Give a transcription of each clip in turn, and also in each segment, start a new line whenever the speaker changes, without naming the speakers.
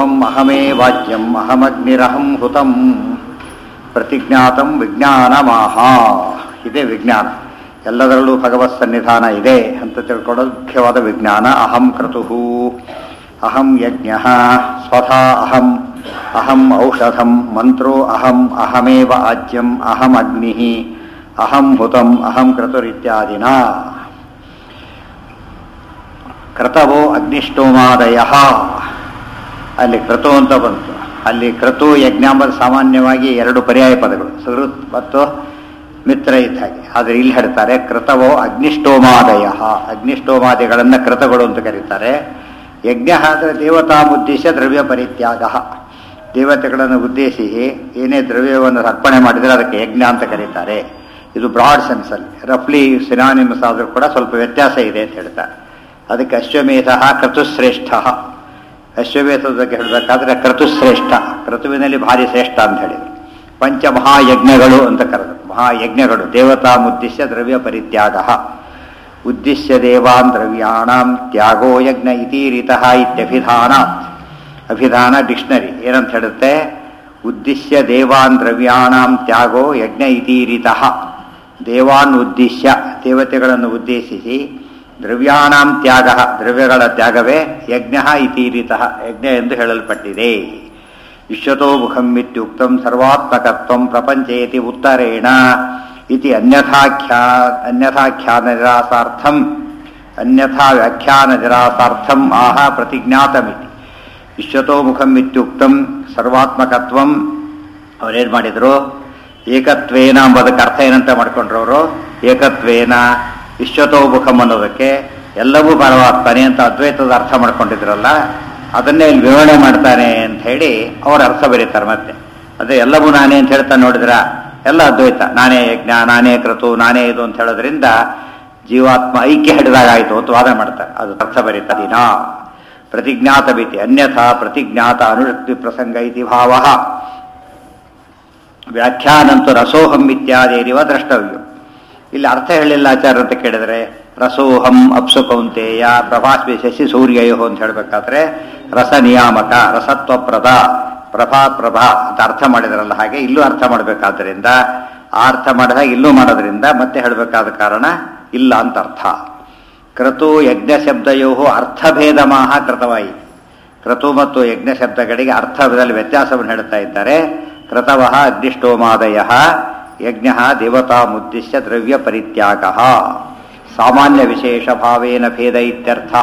ರಸೋಹಂ ಅಹಮೇ ವಾಚ್ಯಂ ಅಹಮಗ್ನಿರಹಂ ಹುತಂ ಪ್ರತಿಜ್ಞಾತಂ ವಿಜ್ಞಾನಮಾಹ ಇದೇ ವಿಜ್ಞಾನ ಎಲ್ಲದರಲ್ಲೂ ಭಗವತ್ ಸನ್ನಿಧಾನ ಇದೆ ಅಂತ ತಿಳ್ಕೊಳ್ಳೋದು ಮುಖ್ಯವಾದ ವಿಜ್ಞಾನ ಅಹಂ ಕ್ರತು ಅಹಂ ಯಜ್ಞ ಸ್ವಥಾ ಅಹಂ ಅಹಂ ಔಷಧಂ ಮಂತ್ರೋ ಅಹಂ ಅಹಮೇವ ಆಜ್ಯಂ ಅಹಂ ಅಗ್ನಿ ಅಹಂ ಹುತಂ ಅಹಂ ಕ್ರತುರಿತ್ಯಾದಿನ ಕ್ರತವೋ ಅಗ್ನಿಷ್ಟೋಮಾದಯ ಅಲ್ಲಿ ಕ್ರತು ಅಂತ ಬಂತು ಅಲ್ಲಿ ಕ್ರತು ಯಜ್ಞ ಎಂಬುದು ಸಾಮಾನ್ಯವಾಗಿ ಎರಡು ಪರ್ಯಾಯ ಪದಗಳು ಸುಹೃತ್ ಮತ್ತು ಮಿತ್ರ ಇದ್ದ ಹಾಗೆ ಆದರೆ ಇಲ್ಲಿ ಹೇಳ್ತಾರೆ ಕೃತವೋ ಅಗ್ನಿಷ್ಟೋಮಾದಯ ಅಗ್ನಿಷ್ಟೋಮಾದಿಗಳನ್ನು ಕೃತಗಳು ಅಂತ ಕರೀತಾರೆ ಯಜ್ಞ ಅಂದರೆ ದೇವತಾ ಉದ್ದೇಶ ದ್ರವ್ಯ ಪರಿತ್ಯಾಗ ದೇವತೆಗಳನ್ನು ಉದ್ದೇಶಿ ಏನೇ ದ್ರವ್ಯವನ್ನು ಅರ್ಪಣೆ ಮಾಡಿದರೆ ಅದಕ್ಕೆ ಯಜ್ಞ ಅಂತ ಕರೀತಾರೆ ಇದು ಬ್ರಾಡ್ ಸೆನ್ಸಲ್ಲಿ ರಫ್ಲಿ ಸಿನಾನಿಮಸ್ ಆದರೂ ಕೂಡ ಸ್ವಲ್ಪ ವ್ಯತ್ಯಾಸ ಇದೆ ಅಂತ ಹೇಳ್ತಾರೆ ಅದಕ್ಕೆ ಅಶ್ವಮೇಧ ಕ್ರತುಶ್ರೇಷ್ಠ ಅಶ್ವಮೇಧದ ಬಗ್ಗೆ ಹೇಳಬೇಕಾದ್ರೆ ಕ್ರತುಶ್ರೇಷ್ಠ ಕ್ರತುವಿನಲ್ಲಿ ಭಾರಿ ಶ್ರೇಷ್ಠ ಅಂತ ಹೇಳಿದರು ಪಂಚ ಮಹಾಯಜ್ಞಗಳು ಅಂತ ಕರೆದರು ಮಹಾಯಜ್ಞಗಳು ದೇವತಾ ಉದ್ದೇಶ ದ್ರವ್ಯ ಪರಿತ್ಯಾಗ ಉದ್ದೇಶ್ಯ ದೇವಾನ್ ದ್ರವ್ಯಾಣಂ ತ್ಯಾಗೋ ಯಜ್ಞ ಇತೀರಿತಃ ಇತ್ಯಭಿಧಾನಾತ್ ಅಭಿಧಾನ ಡಿಕ್ಷನರಿ ಏನಂತ ಹೇಳುತ್ತೆ ಉದ್ದೇಶ್ಯ ದೇವಾನ್ ದ್ರವ್ಯಾಣಂ ತ್ಯಾಗೋ ಯಜ್ಞ ಇತೀರಿತಃ ದೇವಾನ್ ಉದ್ದೇಶ್ಯ ದೇವತೆಗಳನ್ನು ಉದ್ದೇಶಿಸಿ ದ್ರವ್ಯಾಣಾಂ ತ್ಯಾಗ ದ್ರವ್ಯಗಳ ತ್ಯಾಗವೇ ಯಜ್ಞ ಇತೀರಿತಃ ಯಜ್ಞ ಎಂದು ಹೇಳಲ್ಪಟ್ಟಿದೆ ವಿಶ್ವತೋ ಮುಖಂ ಇತ್ಯುಕ್ತಂ ಸರ್ವಾತ್ಮಕತ್ವಂ ಪ್ರಪಂಚೇತಿ ಉತ್ತರೇಣ ಇತಿ ಅನ್ಯಥಾಖ್ಯಾ ಅನ್ಯಥಾಖ್ಯಾನ ನಿರಾಸಾರ್ಥಂ ಅನ್ಯಥಾ ವ್ಯಾಖ್ಯಾನ ನಿರಾಸಾರ್ಥಂ ಆಹ ಪ್ರತಿಜ್ಞಾತಮಿತಿ ವಿಶ್ವತೋ ಮುಖಂ ಇತ್ಯುಕ್ತಂ ಸರ್ವಾತ್ಮಕತ್ವಂ ಅವರೇನು ಮಾಡಿದರು ಏಕತ್ವೇನ ಎಂಬುದಕ್ಕೆ ಅರ್ಥ ಏನಂತ ಮಾಡ್ಕೊಂಡ್ರು ಅವರು ಏಕತ್ವೇನ ವಿಶ್ವತೋ ಮುಖಂ ಅನ್ನೋದಕ್ಕೆ ಎಲ್ಲವೂ ಪರಮಾತ್ಮನೆ ಅಂತ ಅದ್ವೈತದ ಅರ್ಥ ಮಾಡ್ಕೊಂಡಿದ್ರಲ್ಲ ಅದನ್ನೇ ಇಲ್ಲಿ ವಿವರಣೆ ಮಾಡ್ತಾನೆ ಅಂತ ಹೇಳಿ ಅವ್ರ ಅರ್ಥ ಬರೀತಾರೆ ಮತ್ತೆ ಅದೇ ಎಲ್ಲವೂ ನಾನೇ ಅಂತ ಹೇಳ್ತಾ ನೋಡಿದ್ರ ಎಲ್ಲ ಅದ್ವೈತ ನಾನೇ ಯಜ್ಞ ನಾನೇ ಕ್ರತು ನಾನೇ ಇದು ಅಂತ ಹೇಳೋದ್ರಿಂದ ಜೀವಾತ್ಮ ಐಕ್ಯ ಹಿಡಿದಾಗಾಯಿತು ಅಂತ ವಾದ ಮಾಡ್ತಾರೆ ಅದು ಅರ್ಥ ಬರೀತಾ ದಿನ ಪ್ರತಿಜ್ಞಾತ ಭೀತಿ ಅನ್ಯಥಾ ಪ್ರತಿಜ್ಞಾತ ಅನುರಕ್ತಿ ಪ್ರಸಂಗ ಇತಿ ಭಾವ ವ್ಯಾಖ್ಯಾನಂತೂ ರಸೋಹಂ ಇತ್ಯಾದಿರಿವ ದ್ರಷ್ಟವ್ಯ ಇಲ್ಲಿ ಅರ್ಥ ಹೇಳಿಲ್ಲ ಆಚಾರ ಅಂತ ಕೇಳಿದ್ರೆ ರಸೋಹಂ ಅಪ್ಸು ಕೌಂತೆಯ ಪ್ರಭಾಸ್ಮಿ ಶಶಿ ಸೂರ್ಯಯೋ ಅಂತ ಹೇಳಬೇಕಾದ್ರೆ ರಸ ನಿಯಾಮಕ ರಸತ್ವಪ್ರದ ಪ್ರಭಾ ಪ್ರಭಾ ಅಂತ ಅರ್ಥ ಮಾಡಿದ್ರಲ್ಲ ಹಾಗೆ ಇಲ್ಲೂ ಅರ್ಥ ಮಾಡಬೇಕಾದ್ರಿಂದ ಆ ಅರ್ಥ ಮಾಡಿದಾಗ ಇಲ್ಲೂ ಮಾಡೋದ್ರಿಂದ ಮತ್ತೆ ಹೇಳಬೇಕಾದ ಕಾರಣ ಇಲ್ಲ ಅಂತ ಅರ್ಥ ಕ್ರತು ಯಜ್ಞ ಶಬ್ದಯೋ ಅರ್ಥಭೇದಮಾಹ ಕೃತವಾಯಿ ಕ್ರತು ಮತ್ತು ಯಜ್ಞ ಶಬ್ದಗಳಿಗೆ ಅರ್ಥದಲ್ಲಿ ವ್ಯತ್ಯಾಸವನ್ನು ಹೇಳ್ತಾ ಇದ್ದಾರೆ ಕ್ರತವ ಅಗ್ನಿಷ್ಟೋಮಾದಯ ಯಜ್ಞ ದೇವತಾ ಮುದ್ದಿಶ್ಯ ದ್ರವ್ಯ ಪರಿತ್ಯಾಗ ಸಾಮಾನ್ಯ ವಿಶೇಷ ಭಾವೇನ ಭೇದ ಇತ್ಯರ್ಥ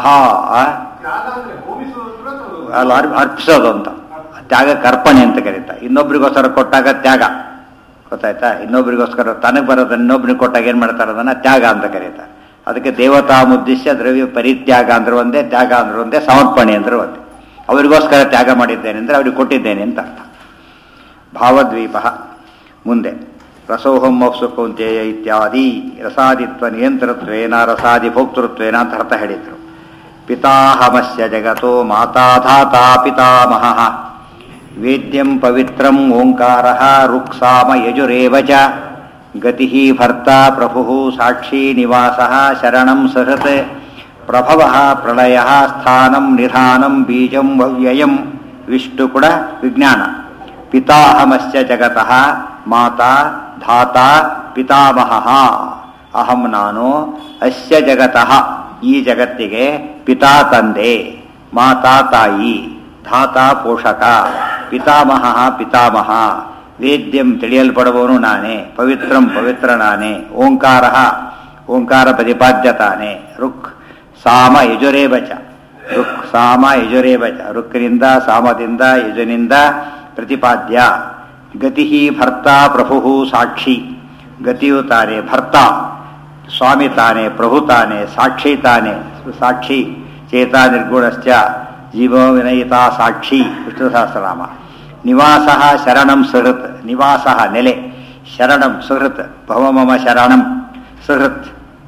ಅಲ್ಲ ಅರ್ಪಿಸೋದು ಅಂತ ತ್ಯಾಗ ಕರ್ಪಣೆ ಅಂತ ಕರೀತಾರೆ ಇನ್ನೊಬ್ರಿಗೋಸ್ಕರ ಕೊಟ್ಟಾಗ ತ್ಯಾಗ ಗೊತ್ತಾಯ್ತಾ ಇನ್ನೊಬ್ರಿಗೋಸ್ಕರ ತನಗೆ ಬರೋದು ಇನ್ನೊಬ್ರಿಗೆ ಕೊಟ್ಟಾಗ ಏನು ಮಾಡ್ತಾರೆ ಅದನ್ನ ತ್ಯಾಗ ಅಂತ ಕರೀತಾರೆ ಅದಕ್ಕೆ ದೇವತಾ ಮುದ್ದಿಶ್ಯ ದ್ರವ್ಯ ಪರಿತ್ಯಾಗ ಅಂದ್ರೆ ಒಂದೇ ತ್ಯಾಗ ಅಂದ್ರೆ ಒಂದೇ ಸಮರ್ಪಣೆ ಅಂದ್ರೆ ಒಂದೇ ಅವರಿಗೋಸ್ಕರ ತ್ಯಾಗ ಮಾಡಿದ್ದೇನೆ ಅಂದ್ರೆ ಅವ್ರಿಗೆ ಕೊಟ್ಟಿದ್ದೇನೆ ಅಂತ ಅರ್ಥ ಭಾವದ್ವೀಪ ಮುಂದೆ ರಸೋಹಂ ಮಪ್ಸು ಕೌಂತೆಯ ಇತ್ಯಾದಿ ರಸಾದಿತ್ವ ನಿಯಂತ್ರತ್ವೇನ ರಸಾದಿ ಭೋಕ್ತೃತ್ವೇನ ಅಂತ ಅರ್ಥ ಹೇಳಿದರು ಪಿತಾಹಮಸ್ಯ ಜಗತೋ ಮಾತಾಧಾತಾ ಪಿತಾಮಹ ವೇದ್ಯಂ ಪವಿತ್ರಂ ಓಂಕಾರ ರುಕ್ಸಾಮ ಯಜುರೇವ ಚ ಗತಿ ಭರ್ತಾ ಪ್ರಭು ಸಾಕ್ಷಿ ನಿವಾಸ ಶರಣಂ ಸಹೃತ್ ಪ್ರಭವ ಪ್ರಳಯ ಸ್ಥಾನಂ ನಿಧಾನಂ ಬೀಜಂ ಅವ್ಯಯಂ ವಿಷ್ಣು ಕೂಡ ವಿಜ್ಞಾನ ಪಿತಾಹಮಸ್ಯ ಜಗತಃ ಮಾತಾ ಧಾತಾ ಪಿತಾಮಹ ಅಹಂ ನಾನು ಅಸ್ಯ ಜಗತಃ ಈ ಜಗತ್ತಿಗೆ ಪಿತಾ ತಂದೆ ಮಾತಾ ತಾಯಿ ಧಾತಾ ಪೋಷಕ ಪಿತಾಮಹ ಪಿತಾಮಹ ವೇದ್ಯಂ ತಿಳಿಯಲ್ಪಡುವವನು ನಾನೇ ಪವಿತ್ರಂ ಪವಿತ್ರ ನಾನೇ ಓಂಕಾರ ಓಂಕಾರ ಪ್ರತಿಪಾದ್ಯ ತಾನೇ ರುಕ್ ಸಾಮ ಯಜುರೇ ಬಚ ರುಕ್ ಸಾಮ ಯಜುರೇ ಬಚ ರುಕ್ನಿಂದ ಸಾಮದಿಂದ ಯಜುನಿಂದ ಪ್ರತಿಪಾದ್ಯ ಗತಿ ಭರ್ತ ಪ್ರಭು ಸಾಕ್ಷಿ ಗತಿಯು ತಾನೆ ಭರ್ತ ಸ್ವಾಮಿ ತಾನೆ ಪ್ರಭು ತಾನೆ ಸಾಕ್ಷಿ ತಾನೆ ಸಾಕ್ಷಿ ಚೇತ ನಿರ್ಗುಣಶ್ಚ ಜೀವೋ ವಿನಯಿತಾ ಸಾಕ್ಷಿ ವಿಷ್ಣು ಸಹಸ್ರನಾಮ ನಿವಾಸ ಶರಣಂ ಸುಹೃತ್ ನಿವಾಸ ನೆಲೆ ಶರಣಂ ಸುಹೃತ್ ಭವ ಮಮ ಶರಣಂ ಸುಹೃತ್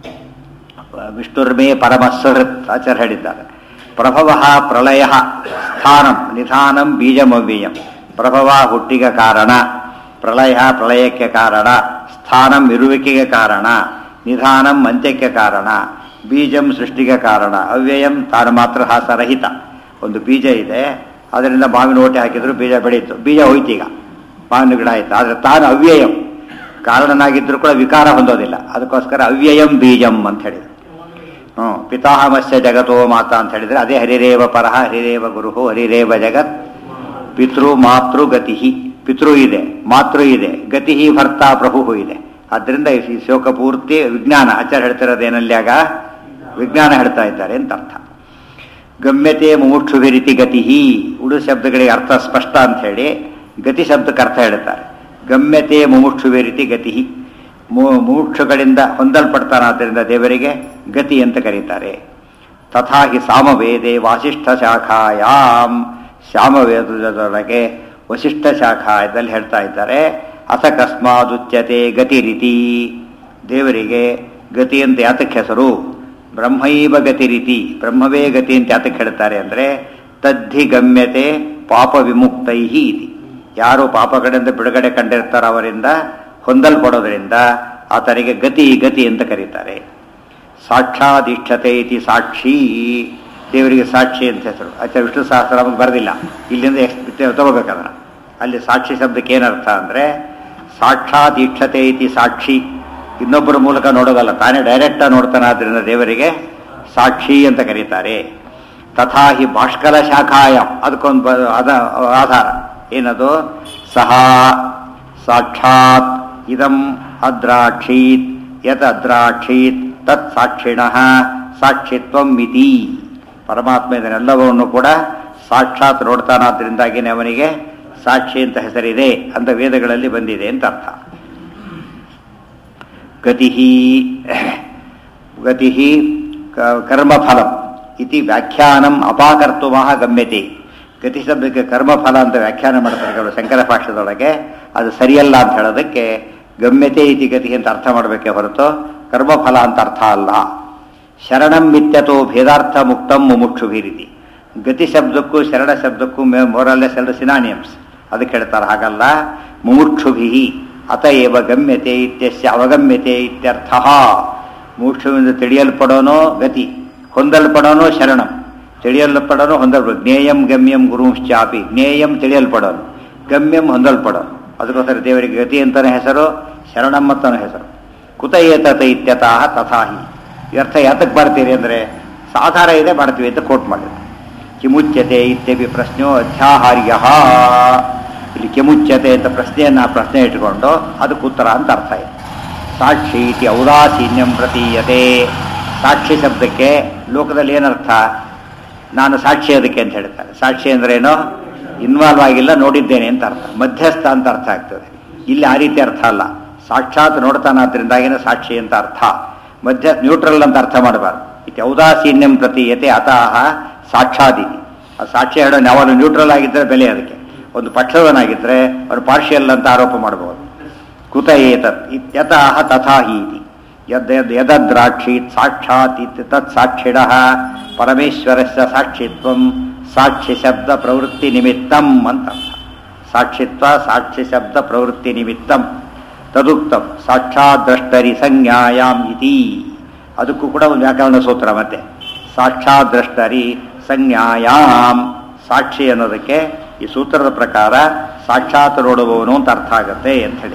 ವಿಷ್ಣುರ್ಮೇ ಪರಮ ಸುಹೃತ್ ಆಚಾರ್ಯ ಹೇಳಿದ್ದಾರೆ ಪ್ರಭವ ಪ್ರಳಯ ಸ್ಥಾನಂ ನಿಧಾನಂ ಬೀಜಮವ್ಯಯಂ ಪ್ರಭವ ಹುಟ್ಟಿಗೆ ಕಾರಣ ಪ್ರಳಯ ಪ್ರಳಯಕ್ಕೆ ಕಾರಣ ಸ್ಥಾನಂ ಇರುವಿಕೆಗೆ ಕಾರಣ ನಿಧಾನಂ ಅಂತ್ಯಕ್ಕೆ ಕಾರಣ ಬೀಜಂ ಸೃಷ್ಟಿಗೆ ಕಾರಣ ಅವ್ಯಯಂ ತಾನು ಮಾತ್ರ ಹಾಸರಹಿತ ಒಂದು ಬೀಜ ಇದೆ ಅದರಿಂದ ಮಾವಿನ ಓಟೆ ಹಾಕಿದ್ರು ಬೀಜ ಬೆಳೀತು ಬೀಜ ಹೋಯ್ತು ಈಗ ಮಾವಿನ ಗಿಡ ಆಯ್ತು ಆದರೆ ತಾನು ಅವ್ಯಯಂ ಕಾರಣನಾಗಿದ್ದರೂ ಕೂಡ ವಿಕಾರ ಹೊಂದೋದಿಲ್ಲ ಅದಕ್ಕೋಸ್ಕರ ಅವ್ಯಯಂ ಬೀಜಂ ಅಂತ ಹೇಳಿದ್ರು ಹ್ಞೂ ಪಿತಾಮಸ್ಯ ಜಗತೋ ಮಾತಾ ಅಂತ ಹೇಳಿದ್ರೆ ಅದೇ ಹರಿರೇವ ಪರಹ ಹರಿರೇವ ಗುರುಹು ಹರಿರೇವ ಜಗತ್ ಪಿತೃ ಮಾತೃ ಗತಿ ಪಿತೃ ಇದೆ ಮಾತೃ ಇದೆ ಗತಿ ಭರ್ತಾ ಪ್ರಭು ಇದೆ ಆದ್ದರಿಂದ ಈ ಶೋಕ ಪೂರ್ತಿ ವಿಜ್ಞಾನ ಆಚಾರ್ಯ ಹೇಳ್ತಿರೋದು ಏನಲ್ಲಿ ಆಗ ವಿಜ್ಞಾನ ಹೇಳ್ತಾ ಇದ್ದಾರೆ ಅಂತ ಅರ್ಥ ಗಮ್ಯತೆ ಮುಮುಕ್ಷುಭಿರಿತಿ ಗತಿ ಉಡು ಶಬ್ದಗಳಿಗೆ ಅರ್ಥ ಸ್ಪಷ್ಟ ಅಂತ ಹೇಳಿ ಗತಿ ಶಬ್ದಕ್ಕೆ ಅರ್ಥ ಹೇಳ್ತಾರೆ ಗಮ್ಯತೆ ಮುಮುಕ್ಷುಭಿರಿತಿ ಗತಿ ಮುಮುಕ್ಷುಗಳಿಂದ ಹೊಂದಲ್ಪಡ್ತಾನಾದ್ದರಿಂದ ದೇವರಿಗೆ ಗತಿ ಅಂತ ಕರೀತಾರೆ ತಥಾ ಹಿ ಸಾಮವೇದೆ ವಾಸಿಷ್ಠ ಶಾಖಾಯಾಮ್ ಶ್ಯಾಮವೇದದೊಳಗೆ ವಸಿಷ್ಠ ಶಾಖಾಯದಲ್ಲಿ ಹೇಳ್ತಾ ಇದ್ದಾರೆ ಅಸಕಸ್ಮಾದುಚ್ಯತೆ ಗತಿ ರೀತಿ ದೇವರಿಗೆ ಗತಿ ಅಂತ ಯಾತಕ್ಕೆ ಹೆಸರು ಬ್ರಹ್ಮೈವ ಗತಿ ರೀತಿ ಬ್ರಹ್ಮವೇ ಗತಿ ಅಂತ ಯಾತಕ್ಕೆ ಹೇಳ್ತಾರೆ ಅಂದರೆ ತದ್ಧಿ ಗಮ್ಯತೆ ಪಾಪ ವಿಮುಕ್ತೈ ಇತಿ ಯಾರು ಪಾಪಗಳಿಂದ ಬಿಡುಗಡೆ ಕಂಡಿರ್ತಾರೋ ಅವರಿಂದ ಹೊಂದಲ್ಪಡೋದ್ರಿಂದ ಆತನಿಗೆ ಗತಿ ಗತಿ ಅಂತ ಕರೀತಾರೆ ಸಾಕ್ಷಾಧಿಷ್ಠತೆ ಇತಿ ಸಾಕ್ಷಿ ದೇವರಿಗೆ ಸಾಕ್ಷಿ ಅಂತ ಹೆಸರು ಆಚಾರ್ಯ ವಿಷ್ಣು ಸಹಸ್ರನಾಮಕ್ಕೆ ಬರೆದಿಲ್ಲ ಇಲ್ಲಿಂದ ಎಷ್ಟು ತಗೋಬೇಕದನ್ನ ಅಲ್ಲಿ ಸಾಕ್ಷಿ ಶಬ್ದಕ್ಕೆ ಏನರ್ಥ ಅಂದರೆ ಸಾಕ್ಷಾಧೀಕ್ಷತೆ ಇತಿ ಸಾಕ್ಷಿ ಇನ್ನೊಬ್ಬರ ಮೂಲಕ ನೋಡೋದಲ್ಲ ತಾನೇ ಡೈರೆಕ್ಟಾಗಿ ನೋಡ್ತಾನೆ ಆದ್ದರಿಂದ ದೇವರಿಗೆ ಸಾಕ್ಷಿ ಅಂತ ಕರೀತಾರೆ ತಥಾ ಹಿ ಭಾಷ್ಕರ ಶಾಖಾಯ ಅದಕ್ಕೊಂದು ಬ- ಅದ ಆಧಾರ ಏನದು ಸಹ ಸಾಕ್ಷಾತ್ ಇದಂ ಅದ್ರಾಕ್ಷೀತ್ ಯತ್ ಅದ್ರಾಕ್ಷೀತ್ ತತ್ ಸಾಕ್ಷಿಣ ಸಾಕ್ಷಿತ್ವಂ ಮಿತಿ ಪರಮಾತ್ಮ ಇದನ್ನೆಲ್ಲವನ್ನು ಕೂಡ ಸಾಕ್ಷಾತ್ ನೋಡ್ತಾನಾದ್ರಿಂದಾಗಿನೇ ಅವನಿಗೆ ಸಾಕ್ಷಿ ಅಂತ ಹೆಸರಿದೆ ಅಂತ ವೇದಗಳಲ್ಲಿ ಬಂದಿದೆ ಅಂತ ಅರ್ಥ ಗತಿ ಗತಿ ಕರ್ಮಫಲಂ ಇತಿ ವ್ಯಾಖ್ಯಾನಂ ಅಪಾಕರ್ತುಮಃ ಗಮ್ಯತೆ ಗತಿ ಶಬ್ದಕ್ಕೆ ಕರ್ಮಫಲ ಅಂತ ವ್ಯಾಖ್ಯಾನ ಮಾಡ್ತಾರೆ ಕೆಲವು ಶಂಕರ ಭಾಷ್ಯದೊಳಗೆ ಅದು ಸರಿಯಲ್ಲ ಅಂತ ಹೇಳೋದಕ್ಕೆ ಗಮ್ಯತೆ ಇತಿ ಗತಿ ಅಂತ ಅರ್ಥ ಮಾಡಬೇಕೇ ಹೊರತು ಕರ್ಮಫಲ ಅಂತ ಅರ್ಥ ಅಲ್ಲ ಶರಣಂ ಮಿತ್ಯತೋ ಭೇದಾರ್ಥ ಮುಕ್ತಂ ಮುಮುಕ್ಷುಭಿರಿತಿ ಗತಿ ಶಬ್ದಕ್ಕೂ ಶರಣ ಶಬ್ದಕ್ಕೂ ಮೋರಲ್ಲೆಸ್ ಎರಡು ಸಿನಾನಿಯಮ್ಸ್ ಅದಕ್ಕೆ ಹೇಳ್ತಾರೆ ಹಾಗಲ್ಲ ಮುಮುಕ್ಷುಭಿ ಅತಏವ ಗಮ್ಯತೆ ಇತ್ಯಸ್ಯ ಅವಗಮ್ಯತೆ ಇತ್ಯರ್ಥ ಮುಮುಕ್ಷುವಿಂದ ತಿಳಿಯಲ್ಪಡೋನೋ ಗತಿ ಹೊಂದಲ್ಪಡೋನೋ ಶರಣಂ ತಿಳಿಯಲ್ಪಡೋನು ಹೊಂದಲ್ಪಡ ಜ್ಞೇಯಂ ಗಮ್ಯಂ ಗುರುಶ್ಚಾಪಿ ಜ್ಞೇಯಂ ತಿಳಿಯಲ್ಪಡೋನು ಗಮ್ಯಂ ಹೊಂದಲ್ಪಡೋನು ಅದಕ್ಕೋಸ್ಕರ ದೇವರಿಗೆ ಗತಿ ಅಂತಾನೆ ಹೆಸರು ಶರಣಂ ಅಂತಾನೆ ಹೆಸರು ಕುತ ಏತತ ಇತ್ಯತಃ ತಥಾಹಿ ಈ ಅರ್ಥ ಯಾತಕ್ಕೆ ಮಾಡ್ತೀರಿ ಅಂದರೆ ಸಾಧಾರ ಇದೆ ಮಾಡ್ತೀವಿ ಅಂತ ಕೋಟ್ ಮಾಡಿದ್ರು ಕಿಮುಚ್ಯತೆ ಇತ್ಯಪಿ ಪ್ರಶ್ನೋ ಅಧ್ಯಾಹಾರ್ಯ ಇಲ್ಲಿ ಕಿಮುಚ್ಯತೆ ಅಂತ ಪ್ರಶ್ನೆಯನ್ನು ಪ್ರಶ್ನೆ ಇಟ್ಕೊಂಡು ಅದಕ್ಕೆ ಉತ್ತರ ಅಂತ ಅರ್ಥ ಇದೆ ಸಾಕ್ಷಿ ಇತಿ ಔದಾಸೀನ್ಯಂ ಪ್ರತೀಯತೆ ಸಾಕ್ಷಿ ಶಬ್ದಕ್ಕೆ ಲೋಕದಲ್ಲಿ ಏನರ್ಥ ನಾನು ಸಾಕ್ಷಿ ಅದಕ್ಕೆ ಅಂತ ಹೇಳ್ತಾರೆ ಸಾಕ್ಷಿ ಅಂದ್ರೇನು ಇನ್ವಾಲ್ವ್ ಆಗಿಲ್ಲ ನೋಡಿದ್ದೇನೆ ಅಂತ ಅರ್ಥ ಮಧ್ಯಸ್ಥ ಅಂತ ಅರ್ಥ ಆಗ್ತದೆ ಇಲ್ಲಿ ಆ ರೀತಿ ಅರ್ಥ ಅಲ್ಲ ಸಾಕ್ಷಾತ್ ನೋಡ್ತಾನಾದ್ರಿಂದಾಗಿನ ಸಾಕ್ಷಿ ಅಂತ ಅರ್ಥ ಮಧ್ಯ ನ್ಯೂಟ್ರಲ್ ಅಂತ ಅರ್ಥ ಮಾಡಬಾರ್ದು ಇತಿ ಔದಾಸೀನ್ಯಂ ಪ್ರತೀಯತೆ ಅತಃ ಸಾಕ್ಷಾದಿ ಆ ಸಾಕ್ಷಿ ಹೇಳೋನು ಯಾವಾಗಲೂ ನ್ಯೂಟ್ರಲ್ ಆಗಿದ್ದರೆ ಬೆಲೆ ಅದಕ್ಕೆ ಒಂದು ಪಕ್ಷದವನಾಗಿದ್ದರೆ ಅವನು ಪಾರ್ಷಿಯಲ್ ಅಂತ ಆರೋಪ ಮಾಡಬಹುದು ಕುತ ಏತತ್ ಇತ್ಯತಃ ತಥಾ ಹೀತಿ ಯದ್ ಯದ್ ಯದದ್ರಾಕ್ಷೀತ್ ಸಾಕ್ಷಾತ್ ಇತ್ ತತ್ ಸಾಕ್ಷಿಣ ಪರಮೇಶ್ವರಸ್ಯ ಸಾಕ್ಷಿತ್ವಂ ಸಾಕ್ಷಿ ಶಬ್ದ ಪ್ರವೃತ್ತಿ ನಿಮಿತ್ತಂ ಅಂತ ಅರ್ಥ. ಸಾಕ್ಷಿತ್ವ ಸಾಕ್ಷಿ ಶಬ್ದ ಪ್ರವೃತ್ತಿ ನಿಮಿತ್ತಂ ತದುಕ್ತಂ ಸಾಕ್ಷಾತ್ ದ್ರಷ್ಟರಿ ಸಂಜ್ಞಾಯಾಮ್ ಇತಿ ಅದಕ್ಕೂ ಕೂಡ ಒಂದು ವ್ಯಾಕರಣ ಸೂತ್ರ ಮತ್ತೆ ಸಾಕ್ಷಾತ್ ದ್ರಷ್ಟರಿ ಸಂಜ್ಞಾಯಾಮ್ ಸಾಕ್ಷಿ ಅನ್ನೋದಕ್ಕೆ ಈ ಸೂತ್ರದ ಪ್ರಕಾರ ಸಾಕ್ಷಾತ್ ನೋಡುವವನು ಅಂತ ಅರ್ಥ ಆಗುತ್ತೆ ಅಂತ ಹೇಳಿ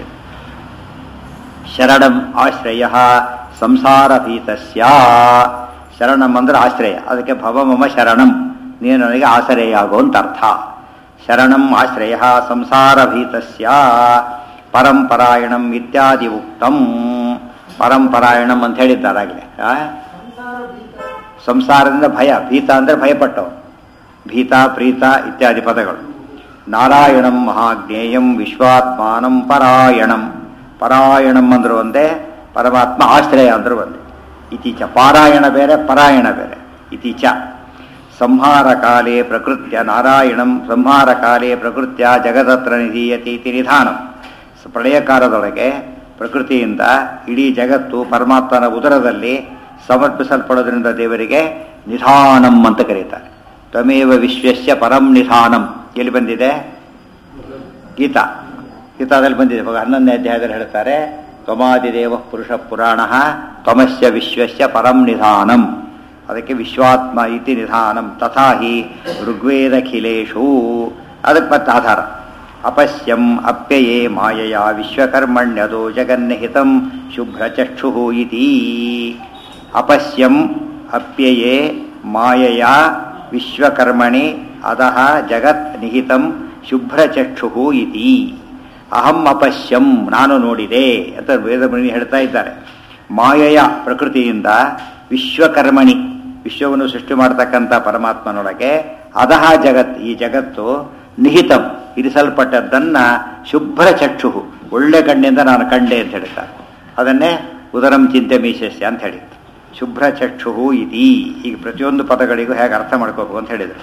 ಶರಣಂ ಆಶ್ರಯ ಸಂಸಾರ ಭೀತಸ್ಯ ಶರಣಂ ಅಂದ್ರೆ ಆಶ್ರಯ ಅದಕ್ಕೆ ಭವ ಮಮ ಶರಣಂ ನೀನು ನನಗೆ ಆಶ್ರಯ ಆಗೋ ಅಂತ ಅರ್ಥ ಶರಣಂ ಆಶ್ರಯ ಸಂಸಾರ ಭೀತಸ್ಯ ಪರಂಪರಾಯಣಂ ಇತ್ಯಾದಿ ಉಕ್ತಂ ಪರಂಪರಾಯಣಂ ಅಂತ ಹೇಳಿದ್ದಾರಾಗಲೇ ಆ? ಸಂಸಾರದಿಂದ ಭಯ ಭೀತ ಅಂದರೆ ಭಯಪಟ್ಟವು ಭೀತ ಪ್ರೀತ ಇತ್ಯಾದಿ ಪದಗಳು ನಾರಾಯಣಂ ಮಹಾಜ್ಞೇಯಂ ವಿಶ್ವಾತ್ಮಾನಂ ಪರಾಯಣಂ ಪರಾಯಣಂ ಅಂದ್ರು ಒಂದೇ ಪರಮಾತ್ಮ ಆಶ್ರಯ ಅಂದ್ರು ಒಂದೇ ಇತೀಚ ಪಾರಾಯಣ ಬೇರೆ ಪರಾಯಣ ಬೇರೆ ಇತೀಚ ಸಂಹಾರ ಕಾಲೇ ಪ್ರಕೃತ್ಯ ನಾರಾಯಣಂ ಸಂಹಾರ ಕಾಲೇ ಪ್ರಕೃತ್ಯ ಜಗದತ್ರ ನಿಧೀಯತಿ ಇತಿ ನಿಧಾನಂ ಸ- ಪ್ರಳಯ ಕಾಲದೊಳಗೆ ಪ್ರಕೃತಿಯಿಂದ ಇಡೀ ಜಗತ್ತು ಪರಮಾತ್ಮನ ಉದರದಲ್ಲಿ ಸಮರ್ಪಿಸಲ್ಪಡೋದ್ರಿಂದ ದೇವರಿಗೆ ನಿಧಾನಂ ಅಂತ ಕರೀತಾರೆ ತ್ವಮೇವ ವಿಶ್ವಸ್ಯ ಪರಂ ನಿಧಾನಂ ಎಲ್ಲಿ ಬಂದಿದೆ ಗೀತಾ ಗೀತಾದಲ್ಲಿ ಬಂದಿದೆ ಇವಾಗ ಹನ್ನೊಂದನೇ ಅಧ್ಯಾಯದಲ್ಲಿ ಹೇಳ್ತಾರೆ ತ್ವಮಾದಿದೇವ ಪುರುಷ ಪುರಾಣ ತ್ವಮಸ್ಯ ವಿಶ್ವಸ್ಯ ಪರಂ ನಿಧಾನಂ ಅದಕ್ಕೆ ವಿಶ್ವಾತ್ಮ ಇತಿ ನಿಧಾನಂ ತಥಾ ಹಿ ಋಗ್ವೇದಖಿಲೇಶು ಅದಕ್ಕೆ ಮತ್ತೆ ಆಧಾರ ಅಪಶ್ಯಂ ಅಪ್ಯಯೇ ಮಾಯಯ ವಿಶ್ವಕರ್ಮಣ್ಯದೋ ಜಗನ್ನಿಹಿತಂ ಶುಭ್ರಚಕ್ಷು ಇತಿ ಅಪಶ್ಯಂ ಅಪ್ಯಯೇ ಮಾಯಯ ವಿಶ್ವಕರ್ಮಣಿ ಅದಹ ಜಗತ್ ನಿಹಿತಂ ಶುಭ್ರಚಕ್ಷು ಇತಿ ಅಹಂ ಅಪಶ್ಯಂ ನಾನು ನೋಡಿದೆ ಅಂತ ವೇದಮುನಿ ಹೇಳ್ತಾ ಇದ್ದಾರೆ ಮಾಯಯ ಪ್ರಕೃತಿಯಿಂದ ವಿಶ್ವಕರ್ಮಣಿ ವಿಶ್ವವನ್ನು ಸೃಷ್ಟಿ ಮಾಡತಕ್ಕಂಥ ಪರಮಾತ್ಮನೊಳಗೆ ಅದಹ ಜಗತ್ ಈ ಜಗತ್ತು ನಿಹಿತಂ ಇರಿಸಲ್ಪಟ್ಟದ್ದನ್ನ ಶುಭ್ರ ಚಕ್ಷು ಒಳ್ಳೆ ಕಣ್ಣಿಂದ ನಾನು ಕಂಡೆ ಅಂತ ಹೇಳ್ತಾರೆ ಅದನ್ನೇ ಉದರಂ ಚಿಂತೆ ಮೀಶಸ್ಯ ಅಂತ ಹೇಳಿತ್ತು ಶುಭ್ರ ಚಕ್ಷು ಇತಿ ಈಗ ಪ್ರತಿಯೊಂದು ಪದಗಳಿಗೂ ಹೇಗೆ ಅರ್ಥ ಮಾಡ್ಕೋಬೇಕು ಅಂತ ಹೇಳಿದರು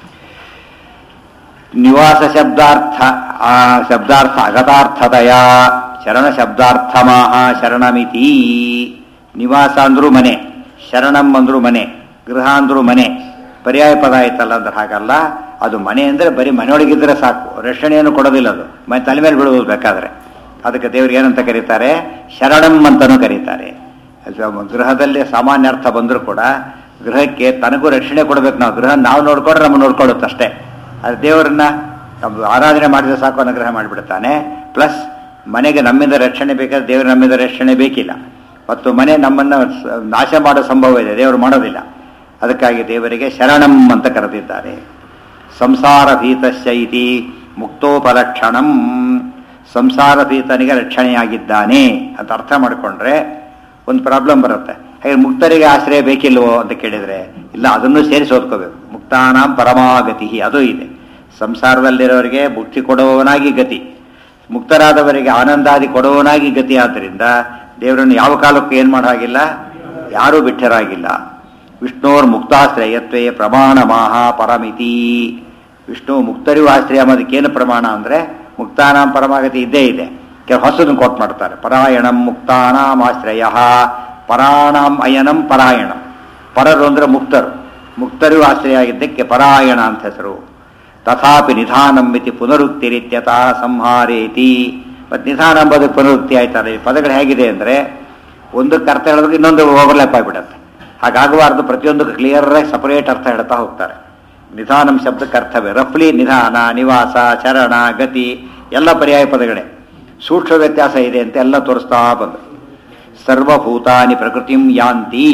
ನಿವಾಸ ಶಬ್ದಾರ್ಥ ಆ ಶಬ್ದಾರ್ಥ ಅಗತಾರ್ಥದಯ ಶರಣ ಶಬ್ದಾರ್ಥಮಾಹ ಶರಣಮಿತಿ ನಿವಾಸ ಅಂದ್ರೂ ಮನೆ ಶರಣಂ ಅಂದ್ರೂ ಮನೆ ಗೃಹ ಅಂದ್ರೂ ಮನೆ ಪರ್ಯಾಯ ಪದ ಆಯ್ತಲ್ಲ ಅಂದ್ರೆ ಹಾಗಲ್ಲ ಅದು ಮನೆ ಅಂದರೆ ಬರೀ ಮನೆಯೊಳಗಿದ್ರೆ ಸಾಕು ರಕ್ಷಣೆಯನ್ನು ಕೊಡೋದಿಲ್ಲ ಅದು ಮನೆ ತಲೆ ಮೇಲೆ ಬಿಡುವುದು ಬೇಕಾದ್ರೆ ಅದಕ್ಕೆ ದೇವ್ರಿಗೆ ಏನಂತ ಕರೀತಾರೆ ಶರಣಂ ಅಂತಲೂ ಕರೀತಾರೆ ಅದು ಗೃಹದಲ್ಲಿ ಸಾಮಾನ್ಯ ಅರ್ಥ ಬಂದರೂ ಕೂಡ ಗೃಹಕ್ಕೆ ತನಗೂ ರಕ್ಷಣೆ ಕೊಡಬೇಕು ನಾವು ಗೃಹ ನಾವು ನೋಡ್ಕೊಂಡ್ರೆ ನಮ್ಮನ್ನು ನೋಡ್ಕೊಳ್ಳುತ್ತೆ ಅಷ್ಟೇ ಅದು ದೇವರನ್ನ ನಾವು ಆರಾಧನೆ ಮಾಡಿದ್ರೆ ಸಾಕು ಅನುಗ್ರಹ ಮಾಡಿಬಿಡ್ತಾನೆ ಪ್ಲಸ್ ಮನೆಗೆ ನಮ್ಮಿಂದ ರಕ್ಷಣೆ ಬೇಕಾದ್ರೆ ದೇವರು ನಮ್ಮಿಂದ ರಕ್ಷಣೆ ಬೇಕಿಲ್ಲ ಮತ್ತು ಮನೆ ನಮ್ಮನ್ನು ಸ- ನಾಶ ಮಾಡೋ ಸಂಭವ ಇದೆ ದೇವರು ಮಾಡೋದಿಲ್ಲ ಅದಕ್ಕಾಗಿ ದೇವರಿಗೆ ಶರಣಂ ಅಂತ ಕರೆದಿದ್ದಾರೆ ಸಂಸಾರ ಭೀತಸ್ಯ ಇತಿ ಮುಕ್ತೋಪಲಕ್ಷಣಂ ಸಂಸಾರ ಭೀತನಿಗೆ ರಕ್ಷಣೆಯಾಗಿದ್ದಾನೆ ಅಂತ ಅರ್ಥ ಮಾಡಿಕೊಂಡ್ರೆ ಒಂದು ಪ್ರಾಬ್ಲಮ್ ಬರುತ್ತೆ ಹಾಗೆ ಮುಕ್ತರಿಗೆ ಆಶ್ರಯ ಬೇಕಿಲ್ವೋ ಅಂತ ಕೇಳಿದರೆ ಇಲ್ಲ ಅದನ್ನು ಸೇರಿಸಿ ಓದ್ಕೋಬೇಕು ಮುಕ್ತಾನಾಂ ಪರಮಾಗತಿ ಅದು ಇದೆ ಸಂಸಾರದಲ್ಲಿರೋರಿಗೆ ಮುಕ್ತಿ ಕೊಡುವವನಾಗಿ ಗತಿ ಮುಕ್ತರಾದವರಿಗೆ ಆನಂದಾದಿ ಕೊಡುವವನಾಗಿ ಗತಿ ಆದ್ದರಿಂದ ದೇವರನ್ನು ಯಾವ ಕಾಲಕ್ಕೂ ಏನು ಮಾಡೋ ಹಾಗಿಲ್ಲ ಯಾರೂ ಬಿಟ್ಟರಾಗಿಲ್ಲ ವಿಷ್ಣುವರ್ ಮುಕ್ತಾಶ್ರಯತ್ವೇ ಪ್ರಮಾಣ ಮಹಾ ಪರಮಿತಿ ವಿಷ್ಣು ಮುಕ್ತರಿಗೂ ಆಶ್ರಯ ಅನ್ನೋದಕ್ಕೇನು ಪ್ರಮಾಣ ಅಂದರೆ ಮುಕ್ತಾನಾಂ ಪರಮಾಗತಿ ಇದ್ದೇ ಇದೆ ಕೆಲವು ಹೊಸದನ್ನು ಕೊಟ್ಟು ಮಾಡ್ತಾರೆ ಪರಾಯಣಂ ಮುಕ್ತಾನಾಂ ಆಶ್ರಯ ಪರಾಣಾಂ ಅಯನಂ ಪರಾಯಣಂ ಪರರು ಅಂದರೆ ಮುಕ್ತರು ಮುಕ್ತರಿಗೂ ಆಶ್ರಯ ಆಗಿದ್ದಕ್ಕೆ ಪರಾಯಣ ಅಂತ ಹೆಸರು ತಥಾಪಿ ನಿಧಾನಂ ಇತಿ ಪುನರುಕ್ತಿರಿತ್ಯತಃ ಸಂಹಾರೇತಿ ಮತ್ತು ನಿಧಾನ ಎಂಬುದು ಪುನರುಕ್ತಿ ಆಯ್ತಾರೆ ಈ ಪದಗಳು ಹೇಗಿದೆ ಅಂದರೆ ಒಂದಕ್ಕೆ ಅರ್ಥ ಹೇಳಿದ್ರೆ ಇನ್ನೊಂದು ಓವರ್ಲ್ಯಾಪ್ ಆಗಿಬಿಡುತ್ತೆ ಹಾಗಾಗಬಾರ್ದು ಪ್ರತಿಯೊಂದಕ್ಕೆ ಕ್ಲಿಯರ್ ಆಗಿ ಸಪರೇಟ್ ಅರ್ಥ ಹೇಳ್ತಾ ಹೋಗ್ತಾರೆ ನಿಧಾನಂ ಶಬ್ದಕ್ಕೆ ಅರ್ಥವೇ ರಫ್ಲಿ ನಿಧಾನ ನಿವಾಸ ಚರಣ ಗತಿ ಎಲ್ಲ ಪರ್ಯಾಯ ಪದಗಳೇ ಸೂಕ್ಷ್ಮ ವ್ಯತ್ಯಾಸ ಇದೆ ಅಂತ ಎಲ್ಲ ತೋರಿಸ್ತಾ ಬಂದರು ಸರ್ವಭೂತಾನಿ ಪ್ರಕೃತಿಂ ಯಾಂತಿ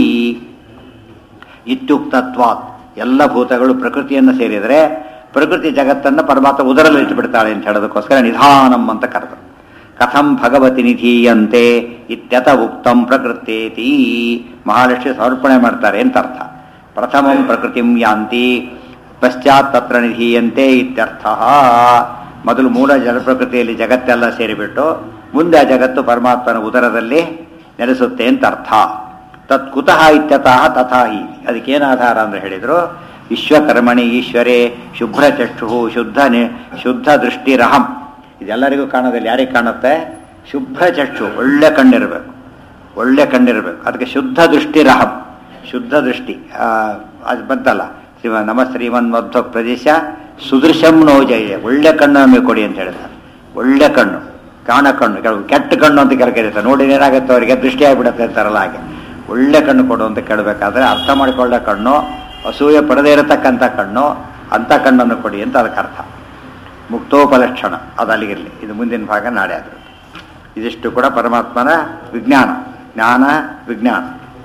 ಇತ್ಯುಕ್ತತ್ವಾತ್ ಎಲ್ಲ ಭೂತಗಳು ಪ್ರಕೃತಿಯನ್ನು ಸೇರಿದರೆ ಪ್ರಕೃತಿ ಜಗತ್ತನ್ನು ಪರಮಾತ್ಮ ಉದರಲ್ಲಿ ಇಟ್ಟುಬಿಡ್ತಾಳೆ ಅಂತ ಹೇಳೋದಕ್ಕೋಸ್ಕರ ನಿಧಾನಂ ಅಂತ ಕರೆದರು ಕಥಂ ಭಗವತಿ ನಿಧೀಯಂತೆ ಇತ್ಯತ ಉಕ್ತಂ ಪ್ರಕೃತೇತಿ ಮಹಾಲಕ್ಷ್ಮಿ ಸಮರ್ಪಣೆ ಮಾಡ್ತಾರೆ ಅಂತ ಅರ್ಥ ಪ್ರಥಮಂ ಪ್ರಕೃತಿಂ ಯಾಂತಿ ಪಶ್ಚಾತ್ ತತ್ರ ನಿಧೀಯಂತೆ ಇತ್ಯರ್ಥ ಮೊದಲು ಮೂಲ ಜಲ ಪ್ರಕೃತಿಯಲ್ಲಿ ಜಗತ್ತೆಲ್ಲ ಸೇರಿಬಿಟ್ಟು ಮುಂದೆ ಆ ಜಗತ್ತು ಪರಮಾತ್ಮನ ಉದರದಲ್ಲಿ ನೆಲೆಸುತ್ತೆ ಅಂತ ಅರ್ಥ ತತ್ ಕುತಃ ಇತ್ಯತಃ ತಥಾ ಹಿ ಅದಕ್ಕೇನು ಆಧಾರ ಅಂದ್ರೆ ಹೇಳಿದ್ರು ವಿಶ್ವಕರ್ಮಣಿ ಈಶ್ವರೇ ಶುಭ್ರ ಚಕ್ಷು ಶುದ್ಧ ನಿ ಶುದ್ಧ ದೃಷ್ಟಿರಹಂ ಇದೆಲ್ಲರಿಗೂ ಕಾಣೋದಿಲ್ಲ ಯಾರಿಗೆ ಕಾಣುತ್ತೆ ಶುಭ್ರ ಚಕ್ಷು ಒಳ್ಳೆ ಕಣ್ಣಿರಬೇಕು ಒಳ್ಳೆ ಕಣ್ಣಿರಬೇಕು ಅದಕ್ಕೆ ಶುದ್ಧ ದೃಷ್ಟಿರಹಂ ಶುದ್ಧ ದೃಷ್ಟಿ ಆ, ಅದು ಬಂತಲ್ಲ ಶ್ರೀಮ ನಮ ಶ್ರೀಮನ್ ಮಧ್ವ ಪ್ರದೇಶ ಸುದೃಶಂ ನೋ ಜಯ ಒಳ್ಳೆ ಕಣ್ಣು ನಮಗೆ ಕೊಡಿ ಅಂತ ಹೇಳಿದ್ದಾರೆ ಒಳ್ಳೆ ಕಣ್ಣು ಕಾಣ ಕಣ್ಣು ಕೆಲವು ಕೆಟ್ಟ ಕಣ್ಣು ಅಂತ ಕೆಲ ಕರೀತಾರೆ ನೋಡಿ ಏನಾಗುತ್ತೆ ಅವರಿಗೆ ದೃಷ್ಟಿ ಆಗಿಬಿಡುತ್ತೆ ಅಂತಾರಲ್ಲ ಹಾಗೆ ಒಳ್ಳೆ ಕಣ್ಣು ಕೊಡು ಅಂತ ಕೇಳಬೇಕಾದ್ರೆ ಅರ್ಥ ಮಾಡಿಕೊಳ್ಳೋ ಕಣ್ಣು ಅಸೂಯೆ ಪಡೆದೇ ಇರತಕ್ಕಂಥ ಕಣ್ಣು ಅಂಥ ಕಣ್ಣನ್ನು ಕೊಡಿ ಅಂತ ಅದಕ್ಕೆ ಅರ್ಥ ಮುಕ್ತೋಪಲಕ್ಷಣ ಅದು ಅಲ್ಲಿಗಿರಲಿ ಇದು ಮುಂದಿನ ಭಾಗ ನಾಳೆ ಅದು ಇದಿಷ್ಟು ಕೂಡ ಪರಮಾತ್ಮನ ವಿಜ್ಞಾನ ಜ್ಞಾನ ವಿಜ್ಞಾನ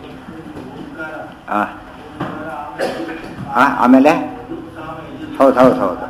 ಆ. ಆ, ಆಮೇಲೆ ಹೌದು ಹೌದು ಹೌದು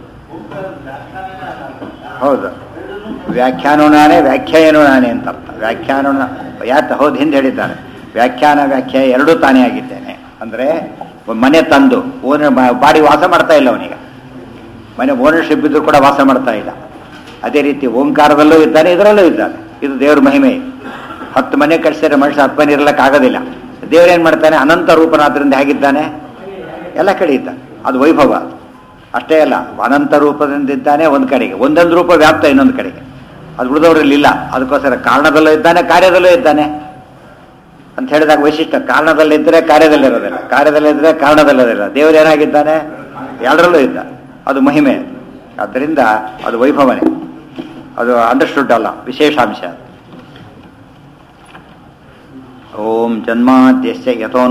ಹೌದು ವ್ಯಾಖ್ಯಾನೋ ನಾನೇ ವ್ಯಾಖ್ಯಾನೋ ನಾನೇ ಅಂತ ಅರ್ಥ ವ್ಯಾಖ್ಯಾನ ಯಾತ ಹೌದು ಹಿಂದೆ ಹೇಳಿದ್ದಾರೆ ವ್ಯಾಖ್ಯಾನ ವ್ಯಾಖ್ಯಾನ ಎರಡೂ ತಾನೇ ಆಗಿದ್ದೇನೆ ಅಂದರೆ ಮನೆ ತಂದು ಓನರ್ ಬಾಡಿ ವಾಸ ಮಾಡ್ತಾ ಇಲ್ಲ ಅವನಿಗೆ ಮನೆ ಓನರ್ಶಿಪ್ ಇದ್ರೂ ಕೂಡ ವಾಸ ಮಾಡ್ತಾ ಇಲ್ಲ ಅದೇ ರೀತಿ ಓಂಕಾರದಲ್ಲೂ ಇದ್ದಾನೆ ಇದರಲ್ಲೂ ಇದ್ದಾನೆ ಇದು ದೇವ್ರ ಮಹಿಮೆ ಹತ್ತು ಮನೆ ಕಟ್ಸಿದ್ರೆ ಮನುಷ್ಯ ಹತ್ತು ಮನೆ ಇರ್ಲಿಕ್ಕೆ ಆಗೋದಿಲ್ಲ ದೇವ್ರೇನು ಮಾಡ್ತಾನೆ ಅನಂತ ರೂಪನಾದ್ರಿಂದ ಹೇಗಿದ್ದಾನೆ ಎಲ್ಲ ಕಡೆ ಇದ್ದಾನೆ ಅದು ವೈಭವ ಅದು ಅಷ್ಟೇ ಅಲ್ಲ ಅನಂತ ರೂಪದಿಂದ ಇದ್ದಾನೆ ಒಂದು ಕಡೆಗೆ ಒಂದೊಂದು ರೂಪ ವ್ಯಾಪ್ತ ಇನ್ನೊಂದು ಕಡೆಗೆ ಅದು ಉಳಿದವರಲ್ಲಿ ಇಲ್ಲ ಅದಕ್ಕೋಸ್ಕರ ಕಾರಣದಲ್ಲೂ ಇದ್ದಾನೆ ಕಾರ್ಯದಲ್ಲೂ ಇದ್ದಾನೆ ಅಂತ ಹೇಳಿದಾಗ ವೈಶಿಷ್ಟ್ಯ ಕಾರಣದಲ್ಲಿದ್ದರೆ ಕಾರ್ಯದಲ್ಲಿರೋದಿಲ್ಲ ಕಾರ್ಯದಲ್ಲಿದ್ದರೆ ಕಾರಣದಲ್ಲಿರೋದಿಲ್ಲ ದೇವರು ಏನಾಗಿದ್ದಾನೆ ಎರಡರಲ್ಲೂ ಇದ್ದ ಅದು ಮಹಿಮೆ ಆದ್ದರಿಂದ ಅದು ವೈಭವನೆ ಅದು ಅಂಡರ್ಸ್ಟುಡ್ ಅಲ್ಲ ವಿಶೇಷಾಂಶ ॐ जन्माद्यस्य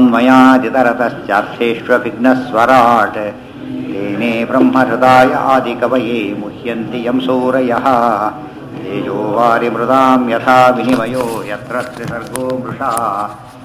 यतोन्मयादितरतश्चार्थेष्वभिघ्नस्वराट् तेने ब्रह्महृदाय आदिकवये मुह्यन्ति यं सूरयः तेजो वारिमृदां यथा विनिमयो यत्र त्रिसर्गो मृषा